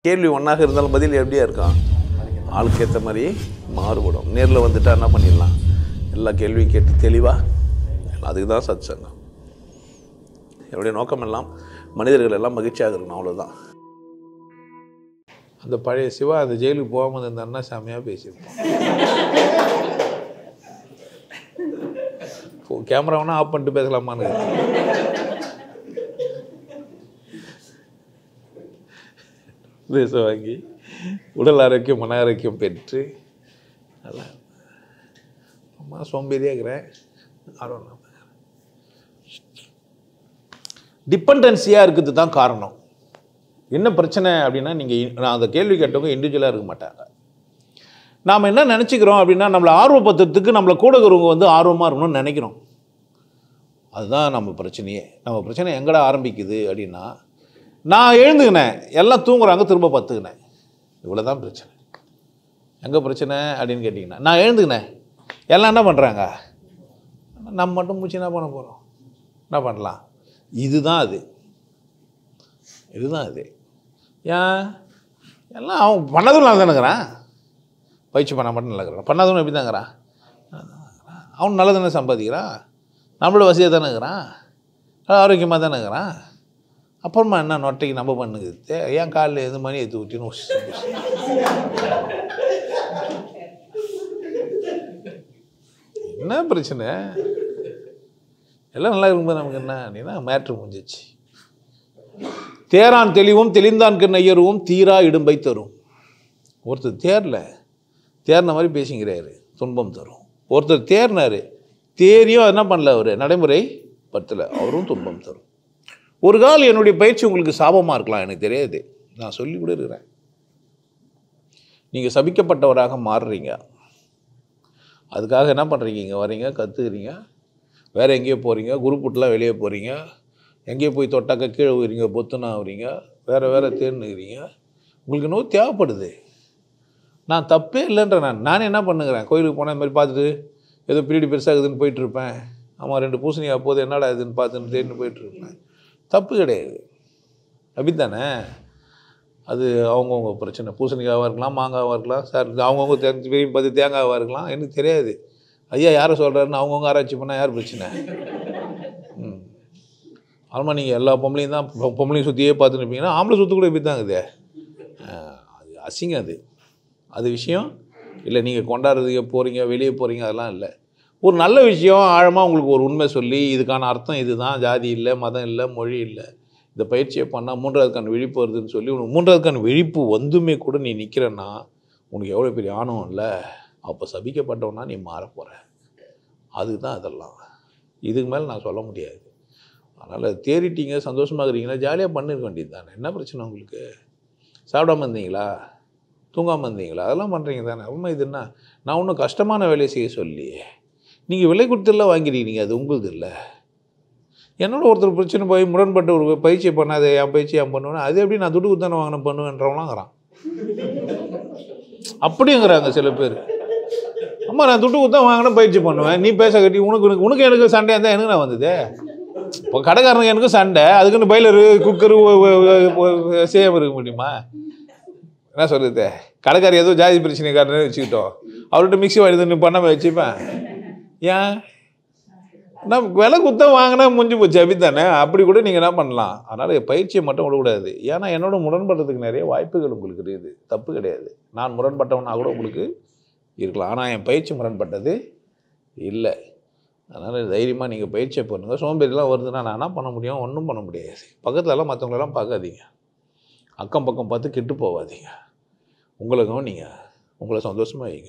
கேள்வி ஒன்றாக இருந்தாலும் பதில் எப்படியா இருக்கும் ஆளுக்கு ஏற்ற மாதிரி மாறுபடும் நேரில் வந்துட்டா என்ன பண்ணிடலாம் எல்லா கேள்வியும் கேட்டு தெளிவாக அதுக்கு தான் சத் சங்கம் என்னுடைய நோக்கம் எல்லாம் மனிதர்கள் எல்லாம் மகிழ்ச்சியாக இருக்கணும் அவ்வளோதான் அந்த பழைய சிவா அந்த ஜெயிலுக்கு போகாமல் இருந்தாருன்னா செம்மையாக பேசியிருப்போம் கேமரா வேணா ஆஃப் பண்ணிட்டு பேசலாமான்னு பேச வாங்கி உடல் ஆரோக்கியம் மன ஆரோக்கியம் பெற்று நல்லா அம்மா சோம்பேறியாக இருக்கிறேன் ஆர்வம் டிபெண்டன்சியாக இருக்கிறது தான் காரணம் என்ன பிரச்சனை அப்படின்னா நீங்கள் நான் அந்த கேள்வி கேட்டவங்க இண்டிவிஜுவலாக இருக்க மாட்டாங்க நாம் என்ன நினச்சிக்கிறோம் அப்படின்னா நம்மளை ஆர்வப்படுத்துறதுக்கு நம்மளை கூட இருக்கிறவங்க வந்து ஆர்வமாக இருக்கணும்னு நினைக்கிறோம் அதுதான் நம்ம பிரச்சனையே நம்ம பிரச்சனை எங்கடா ஆரம்பிக்குது அப்படின்னா நான் எழுந்துக்கினேன் எல்லாம் தூங்குறாங்க திரும்ப பத்துக்கினேன் இவ்வளோ தான் பிரச்சனை எங்கே பிரச்சனை அப்படின்னு கேட்டிங்கன்னா நான் எழுந்துக்கினேன் எல்லாம் என்ன பண்ணுறாங்க நம்ம மட்டும் மூச்சு என்ன பண்ண போகிறோம் என்ன பண்ணலாம் இதுதான் அது இதுதான் இது ஏன் எல்லாம் அவன் பண்ணதும் நல்லா தானுங்கிறான் பயிற்சி பண்ண மட்டும் நல்லா இருக்கிறான் பண்ணாதவனும் எப்படி தாங்கிறான் அவன் நல்லா தானே சம்பாதிக்கிறான் நம்மளோட வசதியாக தானே இருக்கிறான் ஆரோக்கியமாக தானே இருக்கிறான் அப்புறமா என்ன நொட்டைக்கு நம்ம பண்ணுது தே- ஏன் காலில் எது மணி எடுத்து ஊட்டின்னு உஸ் உஸ். என்ன பிரச்சனை எல்லாம் நல்லா இருக்கும்போது நமக்கு என்ன அப்படின்னா மேட்ரு முடிஞ்சிச்சு தேரான் தெளிவும் தெளிந்தான்கு நெய்யருவும் தீரா இடும்பை தரும் ஒருத்தர் தேரல தேர்ன மாதிரி பேசிங்கிறாரு துன்பம் தரும் ஒருத்தர் தேர்னாரு தேரியும் என்ன பண்ணல அவர் நடைமுறை பத்தில் அவரும் துன்பம் தரும் ஒரு கால் என்னுடைய பயிற்சி உங்களுக்கு சாபமாக இருக்கலாம் எனக்கு தெரியாது நான் சொல்லி கூட இருக்கிறேன் நீங்கள் சபிக்கப்பட்டவராக மாறுறீங்க அதுக்காக என்ன பண்ணுறீங்க இங்கே வரீங்க கற்றுக்குறீங்க வேறு எங்கேயோ போகிறீங்க குரூப் விட்டுலாம் வெளியே போகிறீங்க எங்கேயோ போய் தொட்டாக்க கீழே போயிறீங்க பொத்துனா ஆகுறீங்க வேறு வேறு தேர்ந்துக்கிறீங்க உங்களுக்கு இன்னும் தேவைப்படுது நான் தப்பே இல்லைன்ற நான் நானே என்ன பண்ணுகிறேன் கோயிலுக்கு போனால் இந்த மாதிரி பார்த்துட்டு ஏதோ பீரியட் பெருசாகுதுன்னு போயிட்டுருப்பேன் ஆமாம் ரெண்டு பூசணி அப்போது என்னடா இதுன்னு பார்த்துன்னு தேடின்னு போயிட்டுருப்பேன் தப்பு கிடையாது அப்படித்தானே அது அவங்கவுங்க பிரச்சனை பூசணிக்காவாக இருக்கலாம் மாங்காவாக இருக்கலாம் சார் அவங்கவுங்க தெரிஞ்சு விரும்பி பார்த்து தேங்காவாக இருக்கலாம் எனக்கு தெரியாது ஐயா யாரை சொல்கிறாருன்னு அவங்கவுங்க ஆராய்ச்சி பண்ணால் யார் பிரச்சனை ம் ஆமாம் நீங்கள் எல்லா பொம்பளையும் தான் பொ- பொம்பளையும் சுற்றியே பார்த்துன்னு இருப்பீங்கன்னா ஆம்பளை சுற்று கூட இப்படி தாங்குதே அது அசிங்கம் அது அது விஷயம் இல்லை நீங்கள் கொண்டாடுறதுக்கு போகிறீங்க வெளியே போகிறீங்க அதெல்லாம் இல்லை ஒரு நல்ல விஷயம் ஆழமாக உங்களுக்கு ஒரு உண்மை சொல்லி இதுக்கான அர்த்தம் இதுதான் ஜாதி இல்லை மதம் இல்லை மொழி இல்லை இந்த பயிற்சியை பண்ணால் மூன்றாவதுக்கான விழிப்பு வருதுன்னு சொல்லி உனக்கு மூன்றாவதுக்கான விழிப்பு வந்துமே கூட நீ நிற்கிறன்னா உனக்கு எவ்வளோ பெரிய ஆணவம் இல்லை அப்போ சபிக்கப்பட்டவனா நீ மாறப் போகிற அதுக்கு தான் அதெல்லாம் இதுக்கு மேலே நான் சொல்ல முடியாது அதனால் தேறிட்டீங்க சந்தோஷமாக இருக்கிறீங்களா ஜாலியாக பண்ணிருக்க வேண்டியது தானே என்ன பிரச்சனை உங்களுக்கு சாப்பிடாம இருந்தீங்களா தூங்காமல் இருந்தீங்களா அதெல்லாம் பண்ணுறீங்க தானே உண்மை இது என்ன நான் ஒன்றும் கஷ்டமான வேலையை செய்ய சொல்லியே நீங்கள் விலை கொடுத்துலாம் வாங்கிருக்கீங்க அது உங்களுது இல்லை என்னோட ஒருத்தர் பிரச்சனை போய் முரண்பட்டு ஒரு பயிற்சியை பண்ணாத என் பயிற்சி என் பண்ணுவேன் அது எப்படி நான் துட்டு கொடுத்தானே வாங்கின பண்ணுவேன்றவங்களாங்கிறான் அப்படிங்கிறாங்க சில பேர் அம்மா நான் துட்டு கொடுத்தா வாங்கின பயிற்சி பண்ணுவேன் நீ பேச கட்டி உனக்கு உனக்கு உனக்கு எனக்கு சண்டையாக இருந்தால் எனக்கு நான் வந்தது இப்போ கடைக்காரனுக்கு எனக்கு சண்டை அதுக்குன்னு பைலரு குக்கரு சேம் இருக்க முடியுமா என்ன சொல்கிறது கடைக்காரர் ஏதோ ஜாதி பிரச்சனைக்காரனே வச்சுக்கிட்டோம் அவர்கிட்ட மிக்ஸி வாங்கி பண்ணாமல் வச்சுப்பேன் ஏன் நான் விலை குத்த வாங்கினா முடிஞ்சு போச்சு அப்படித்தானே அப்படி கூட நீங்கள் என்ன பண்ணலாம் அதனால் பயிற்சியை மட்டும் விடக்கூடாது ஏன்னா என்னோட முரண்படுறதுக்கு நிறைய வாய்ப்புகள் உங்களுக்கு இருக்குது தப்பு கிடையாது நான் முரண்பட்டவனா கூட உங்களுக்கு இருக்கலாம் ஆனால் என் பயிற்சி முரண்பட்டது இல்லை அதனால் தைரியமாக நீங்கள் பயிற்சியை பண்ணுங்கள் சோம்பேறிலாம் வருதுன்னா நான் என்ன பண்ண முடியும் ஒன்றும் பண்ண முடியாது பக்கத்துலலாம் மற்றவங்களெல்லாம் பார்க்காதீங்க அக்கம் பக்கம் பார்த்து கெட்டு போகாதீங்க உங்களுக்கும் நீங்கள் உங்களை சந்தோஷமாக வைங்க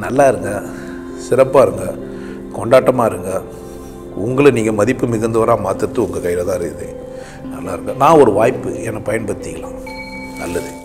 நல்லா இருங்க சிறப்பாக இருங்க கொண்டாட்டமாக இருங்க உங்களை நீங்கள் மதிப்பு மிகுந்தவராக மாற்றுறது உங்கள் கையில் தான் இருக்குது நல்லா இருங்க நான் ஒரு வாய்ப்பு என்னை பயன்படுத்திக்கலாம் நல்லது